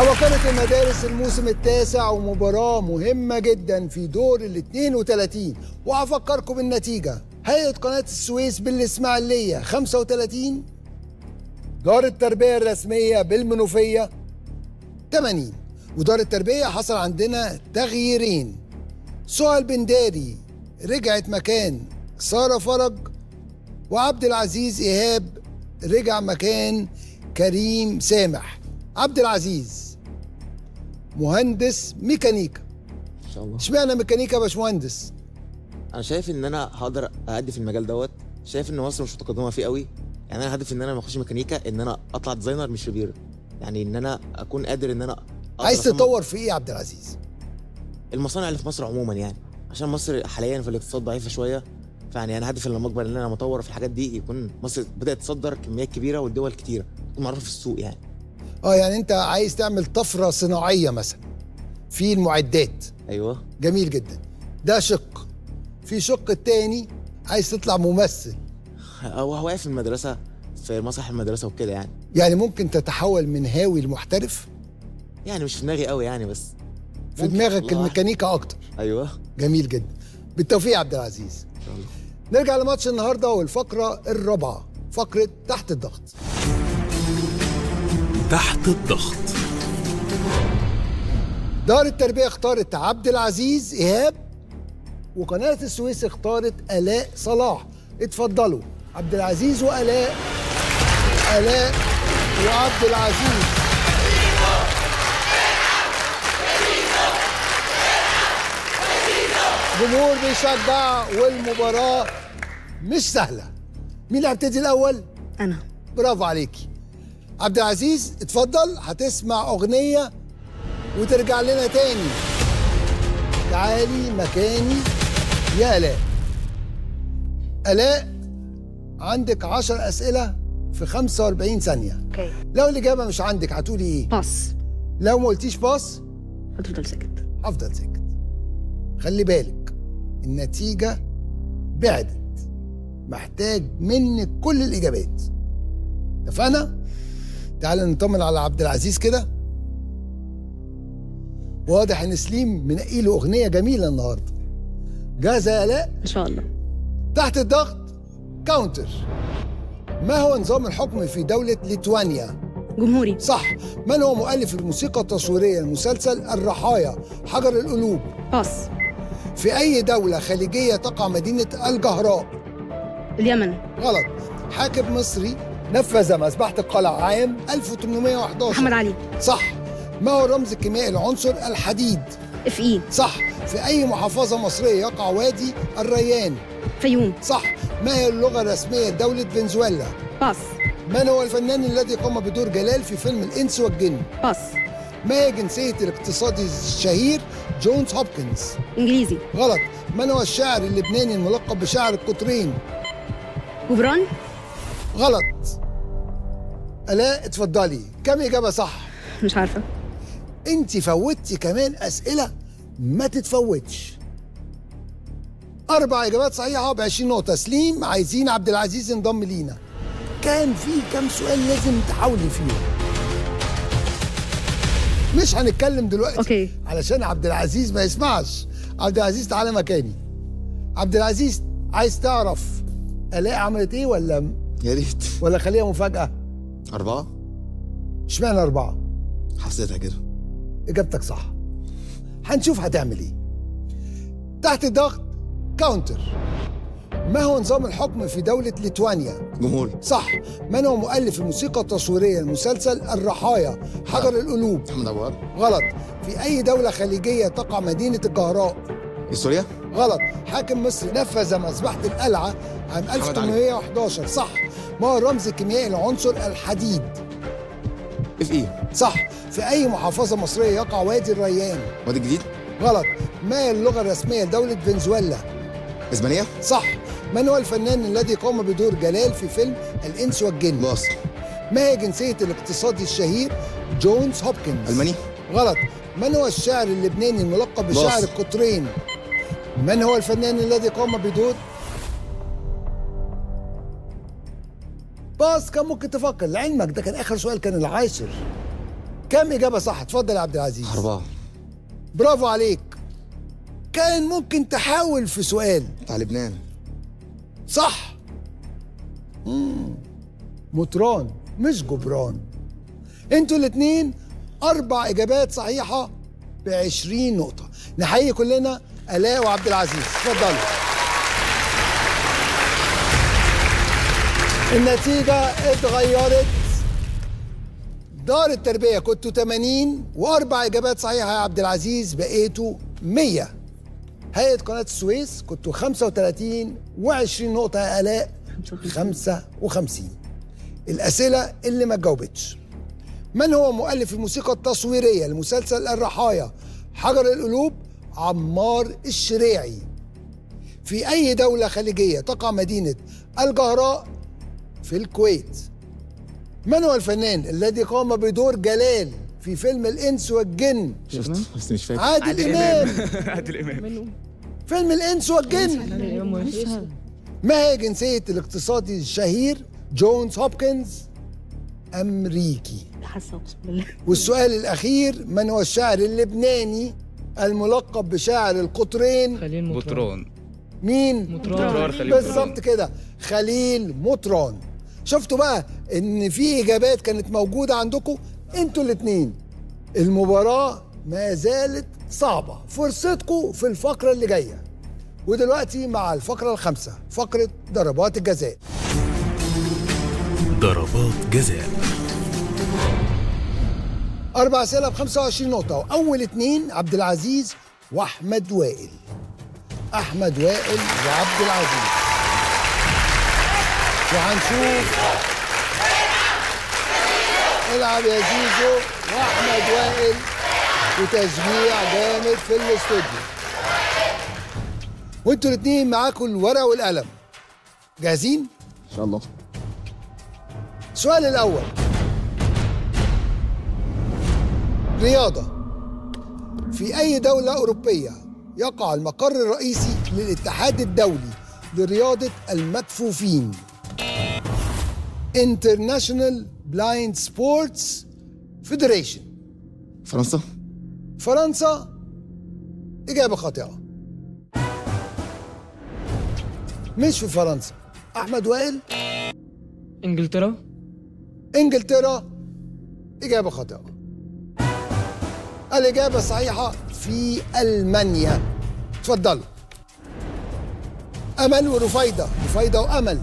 عبقرة المدارس الموسم التاسع ومباراة مهمة جدا في دور ال 32 وهفكركم بالنتيجة هيئة قناة السويس بالإسماعيلية 35 دار التربية الرسمية بالمنوفية 80 ودار التربية حصل عندنا تغييرين سهى البنداري رجعت مكان سارة فرج وعبد العزيز إيهاب رجع مكان كريم سامح عبد العزيز مهندس ميكانيكا ان شاء الله اشمعنى ميكانيكا يا باشمهندس انا شايف ان انا هقدر اادي في المجال دوت شايف ان مصر مش متقدمه فيه قوي يعني انا هدفي ان انا لما اخش ميكانيكا ان انا اطلع ديزاينر مش ريبير يعني ان انا اكون قادر ان انا أقدر عايز أصمم تطور في ايه يا عبد العزيز المصانع اللي في مصر عموما يعني عشان مصر حاليا في الاقتصاد ضعيفه شويه فيعني انا هدفي لما اكبر ان انا لما اطور في الحاجات دي يكون مصر بدات تصدر كميات كبيره والدول كتيره تكون معروفه في السوق يعني اه يعني انت عايز تعمل طفره صناعيه مثلا في المعدات ايوه جميل جدا ده شق في شق التاني عايز تطلع ممثل هو واقف في المدرسه في مسرح المدرسه وكده يعني يعني ممكن تتحول من هاوي لمحترف يعني مش في دماغي قوي يعني بس في ممكن. دماغك الله الميكانيكا اكتر ايوه جميل جدا بالتوفيق يا عبد العزيز ان شاء الله نرجع لماتش النهارده والفقره الرابعه فقره تحت الضغط تحت الضغط دار التربيه اختارت عبد العزيز ايهاب وقناه السويس اختارت الاء صلاح اتفضلوا عبد العزيز والاء الاء وعبد العزيز جمهور بيشجع والمباراه مش سهله مين اللي هيبتدي الاول انا برافو عليكي عبد العزيز اتفضل هتسمع اغنيه وترجع لنا تاني تعالي مكاني يا الاء الاء عندك 10 اسئله في 45 ثانيه اوكي لو الاجابه مش عندك هتقولي ايه باص لو ما قلتيش باص هتفضل ساكت افضل ساكت خلي بالك النتيجه بعدت محتاج منك كل الاجابات اتفقنا تعال نطمن على عبد العزيز كده واضح ان سليم منقي له اغنيه جميله النهارده جاهزه يا الاء ان شاء الله تحت الضغط كاونتر ما هو نظام الحكم في دولة ليتوانيا؟ جمهوري صح من هو مؤلف الموسيقى التصويرية المسلسل الرحايا حجر القلوب؟ باص في أي دولة خليجية تقع مدينة الجهراء؟ اليمن غلط حاكم مصري نفذ مذبحة القلعة عام 1811 محمد علي صح ما هو الرمز الكيميائي العنصر الحديد؟ اف اي صح في أي محافظة مصرية يقع وادي الريان؟ فيوم صح ما هي اللغة الرسمية لدولة فنزويلا؟ باص من هو الفنان الذي قام بدور جلال في فيلم الإنس والجن؟ باص ما هي جنسية الاقتصادي الشهير جونز هوبكنز؟ انجليزي غلط من هو الشاعر اللبناني الملقب بشاعر القطرين؟ جبران غلط ألا اتفضلي كم إجابة صح؟ مش عارفه أنت فوتي كمان أسئلة ما تتفوتش أربع إجابات صحيحة ب 20 نقطة سليم عايزين عبد العزيز ينضم لينا كان في كام سؤال لازم تحاولي فيهم مش هنتكلم دلوقتي أوكي. علشان عبد العزيز ما يسمعش عبد العزيز تعالى مكاني عبد العزيز عايز تعرف آلاء عملت ايه ولا يا ريت ولا خليها مفاجأة اربعه اشمعنى أربعة حسيتها كده إجابتك صح هنشوف هتعمل إيه تحت الضغط كاونتر ما هو نظام الحكم في دولة ليتوانيا؟ جمهوري صح من هو مؤلف الموسيقى التصويرية المسلسل الرحايا حجر القلوب؟ محمد ابو وهاب غلط في أي دولة خليجية تقع مدينة الجهراء؟ سوريا غلط حاكم مصري نفذ مذبحة القلعة عام علي. 1811 صح ما هو الرمز الكيميائي لعنصر الحديد؟ اف اي صح في أي محافظة مصرية يقع وادي الريان؟ وادي الجديد غلط ما هي اللغة الرسمية لدولة فنزويلا؟ اسبانيا صح من هو الفنان الذي قام بدور جلال في فيلم الإنس والجن؟ باص ما هي جنسية الاقتصادي الشهير جونز هوبكنز؟ الماني غلط من هو الشاعر اللبناني الملقب باص. بشاعر القطرين؟ من هو الفنان الذي قام بدور باص كان ممكن تفكر لعلمك ده كان آخر سؤال كان العاشر كم اجابه صح اتفضل يا عبد العزيز أربعة برافو عليك كان ممكن تحاول في سؤال بتاع لبنان صح مم. مطران مش جبران انتوا الاتنين اربع اجابات صحيحه ب 20 نقطه نحيي كلنا الاء وعبد العزيز اتفضلوا النتيجه اتغيرت دار التربيه كنتوا 80 واربع اجابات صحيحه يا عبد العزيز بقيتوا 100 هيئه قناه السويس كنتوا 35 و20 نقطه يا الاء 55 الاسئله اللي ما جاوبتش من هو مؤلف الموسيقى التصويريه لمسلسل الرحايا حجر القلوب عمار الشريعي في اي دوله خليجيه تقع مدينه الجهراء في الكويت من هو الفنان الذي قام بدور جلال في فيلم الانس والجن شفت بس مش فاكر عادل امام عادل امام فيلم الانس والجن ما هي جنسيه الاقتصادي الشهير جونز هوبكنز امريكي حاسه اقسم بالله والسؤال الاخير من هو الشاعر اللبناني الملقب بشاعر القطرين خليل مطران بطران مين مطران خليل بالظبط كده خليل مطران شفتوا بقى ان في اجابات كانت موجوده عندكم انتوا الاثنين المباراه ما زالت صعبه فرصتكم في الفقره اللي جايه ودلوقتي مع الفقره الخامسه فقره ضربات الجزاء ضربات جزاء أربع أسئلة ب 25 نقطة وأول اتنين عبد العزيز وأحمد وائل أحمد وائل وعبد العزيز وهنشوف العب يا زيزو وأحمد وائل وتشجيع جامد في الاستوديو وانتوا الاتنين معاكم الورقة والقلم جاهزين؟ إن شاء الله السؤال الأول رياضة في أي دولة أوروبية يقع المقر الرئيسي للاتحاد الدولي لرياضة المكفوفين International Blind Sports Federation فرنسا فرنسا إجابة خاطئة مش في فرنسا أحمد وائل انجلترا انجلترا اجابه خاطئه الاجابه الصحيحه في المانيا اتفضلوا امل ورفيده رفيده وامل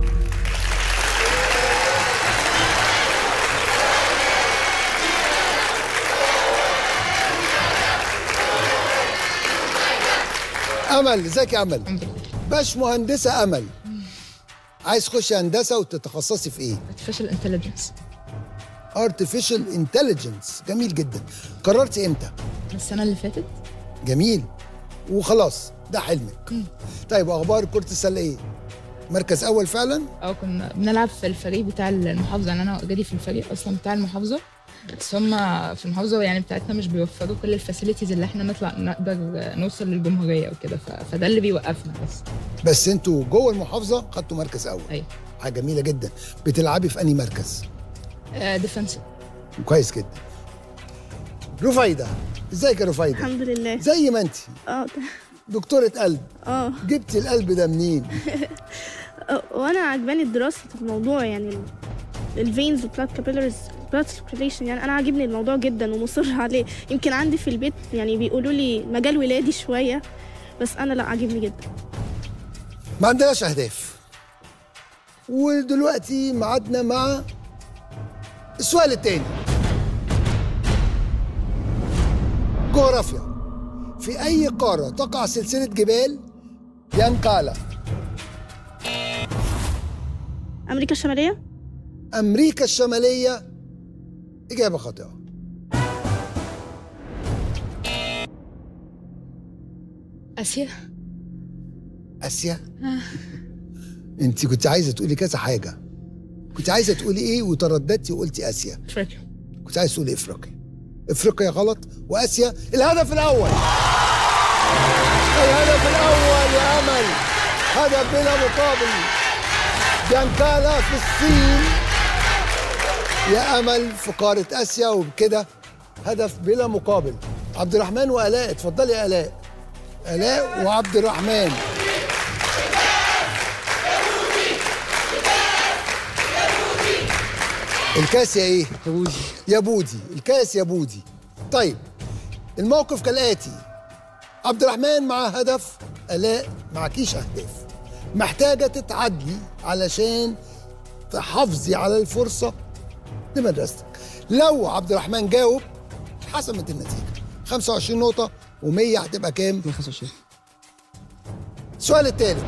امل ازيك يا امل باش مهندسه امل عايز تخشي هندسه وتتخصصي في ايه artificial intelligence artificial intelligence جميل جدا قررتي امتى السنة اللي فاتت جميل وخلاص ده حلمك طيب اخبار كرة السلة ايه مركز اول فعلا اه كنا بنلعب في الفريق بتاع المحافظة يعني أنا وأجدي في الفريق أصلا بتاع المحافظة بس هم في المحافظة يعني بتاعتنا مش بيوفروا كل الفاسيلتيز اللي احنا نطلع نقدر نوصل للجمهورية وكده ف- فده اللي بيوقفنا بس بس انتوا جوه المحافظة خدتوا مركز اول أيوة حاجة جميلة جدا بتلعبي في انهي مركز ديفنسيف كويس جدا رفيدة ازيك يا رفيدة الحمد لله زي ما انت اه دكتورة قلب اه جبتي القلب ده منين آه، وانا عجباني دراسه الموضوع يعني الفينز والبلاد كابيلرز بلاد سيركيليشن يعني انا عاجبني الموضوع جدا ومصر عليه يمكن عندي في البيت يعني بيقولوا لي مجال ولادي شويه بس انا لا عاجبني جدا ما عندناش اهداف ودلوقتي معادنا مع السؤال التاني جغرافيا في اي قاره تقع سلسله جبال ينقالا امريكا الشماليه امريكا الشماليه اجابه خاطئه آسيا اسيا انت كنت عايزه تقولي كذا حاجه كنت عايزه تقولي ايه وترددتي وقلتي اسيا أفريقيا كنت عايز تقولي افريقيا افريقيا غلط واسيا الهدف الاول الهدف الاول يا امل هدف بلا مقابل جانكالا في الصين يا امل في قاره اسيا وبكده هدف بلا مقابل عبد الرحمن وآلاء اتفضلي يا آلاء آلاء وعبد الرحمن الكاس يا ايه؟ يا بودي يا بودي الكاس يا بودي طيب الموقف كالآتي عبد الرحمن مع هدف آلاء معكيش أهداف محتاجة تتعدي علشان تحافظي على الفرصة لمدرستك لو عبد الرحمن جاوب حسمت النتيجة 25 نقطة و100 هتبقى كام؟ 125 السؤال الثالث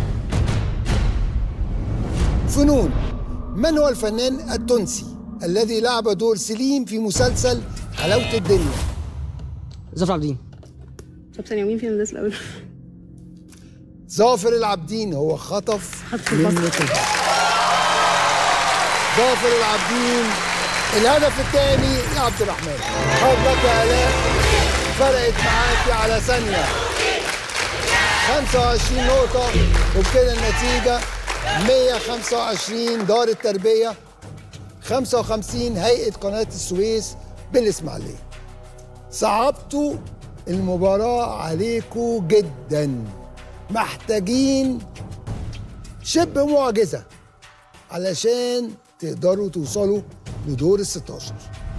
فنون من هو الفنان التونسي الذي لعب دور سليم في مسلسل حلاوة الدنيا ظفر عابدين طب ثانية مين فينا الناس الأول؟ ظافر العابدين هو خطف خطف من الفصل. نقطة. ظافر العابدين الهدف الثاني يا عبد الرحمن حضرتك يا آلاء فرقت معاكي على ثانية 25 نقطة وبكده النتيجة 125 دار التربية 55 هيئة قناة السويس بالإسماعيلية صعبتوا المباراة عليكم جدا محتاجين شبه معجزة علشان تقدروا توصلوا لدور ال 16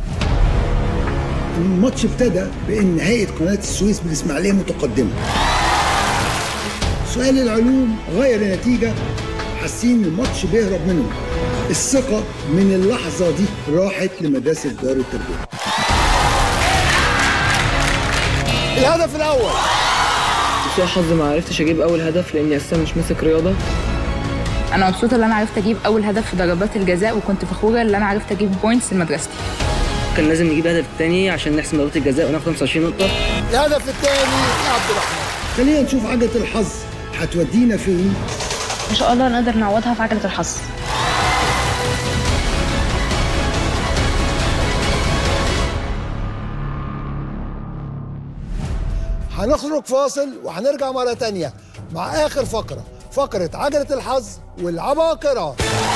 الماتش ابتدى بان هيئه قناه السويس بالاسماعيليه متقدمه سؤال العلوم غير النتيجه حاسين الماتش بيهرب منهم الثقه من اللحظه دي راحت لمدرسه دار التربيه الهدف الاول سوء حظ ما عرفتش اجيب اول هدف لاني اساسا مش ماسك رياضه انا مبسوطه ان انا عرفت اجيب اول هدف في ضربات الجزاء وكنت فخوره ان انا عرفت اجيب بوينتس لمدرستي كان لازم نجيب الهدف الثاني عشان نحسم ضربات الجزاء وناخد 25 نقطه الهدف الثاني يا عبد الرحمن خلينا نشوف عجله الحظ هتودينا فين ان شاء الله نقدر نعوضها في عجله الحظ هنخرج فاصل وهنرجع مرة تانية مع آخر فقرة فقرة عجلة الحظ والعباقرة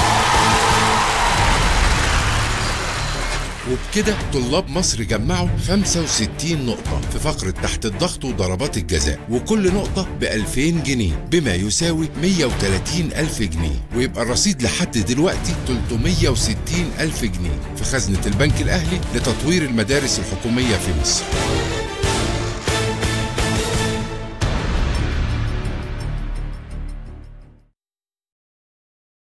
وبكده طلاب مصر جمعوا 65 نقطة في فقرة تحت الضغط وضربات الجزاء وكل نقطة ب 2000 جنيه بما يساوي 130 ألف جنيه ويبقى الرصيد لحد دلوقتي 360 ألف جنيه في خزنة البنك الأهلي لتطوير المدارس الحكومية في مصر